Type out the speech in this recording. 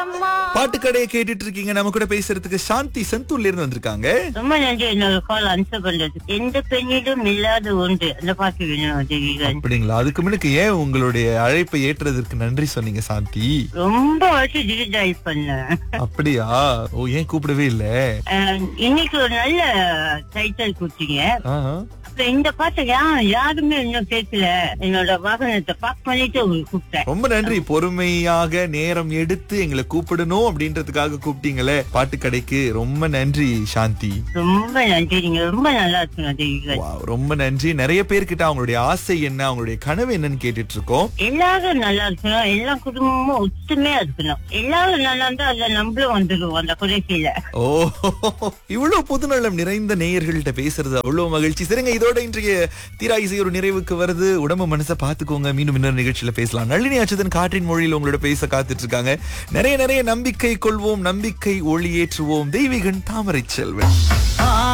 பாட்டுக்கடையை கேட்டுட்டு இருக்கீங்க நம்ம கூட பேசுறதுக்கு சாந்தி செந்தூர்ல இருந்து வந்திருக்காங்க ரொம்ப நன்றி என்னோட கால் ஆன்சர் பண்றது எந்த பெண்ணிலும் இல்லாத ஒன்று அந்த பாட்டு வேணும் தேவிகன் அப்படிங்களா அதுக்கு முன்னுக்கு ஏன் உங்களுடைய அழைப்பை ஏற்றதற்கு நன்றி சொன்னீங்க சாந்தி ரொம்ப வருஷம் டிஜிட்டல் பண்ணேன் அப்படியா ஓ ஏன் கூப்பிடவே இல்ல அஹ், இன்னைக்கு ஒரு நல்ல டைட்டில் கொடுத்தீங்க ஆஹா. அப்ப இந்த பாட்டை யா- யாருமே இன்னும் கேட்கல என்னோட வாகனத்தை பாக் பண்ணிட்டு உங்களுக்கு கூப்பிட்டேன் ரொம்ப நன்றி பொறுமையாக நேரம் எடுத்து எங்களை கூப்பிடணும் அப்படின்றதுக்காக கூப்பிட்டீங்களே பாட்டுக்கடைக்கு ரொம்ப நன்றி சாந்தி ரொம்ப நன்றி நீங்க ரொம்ப நல்லா இருக்கணும் தேவிகன் Wow, ரொம்ப நன்றி நிறைய பேர்கிட்ட அவங்களுடைய ஆசை என்ன அவங்களுடைய கனவு என்னன்னு கேட்டுட்டு இருக்கோம் எல்லாரும் நல்லா இருக்கணும் எல்லா குடும்பமும் ஒத்துமையா இருக்கணும் எல்லாரும் நல்லா இருந்தா அதுல நம்மளும் வந்துடுவோம் அந்த குறைக்கையில ஓ இவ்வளவு புதுநலம் நிறைந்த நேயர்கள்ட்ட பேசுறது அவ்வளவு மகிழ்ச்சி சரிங்க இதோட இன்றைய தீரா இசை ஒரு நிறைவுக்கு வருது உடம்பு மனசை பாத்துக்கோங்க மீண்டும் இன்னொரு நிகழ்ச்சியில பேசலாம் நளினி அச்சுதன் காற்றின் மொழியில் உங்களோட பேச காத்துட்டு இருக்காங்க நிறைய நிறைய நம்பிக்கை கொள்வோம் நம்பிக்கை ஒளியேற்றுவோம் தெய்வீகன் தாமரை செல்வன்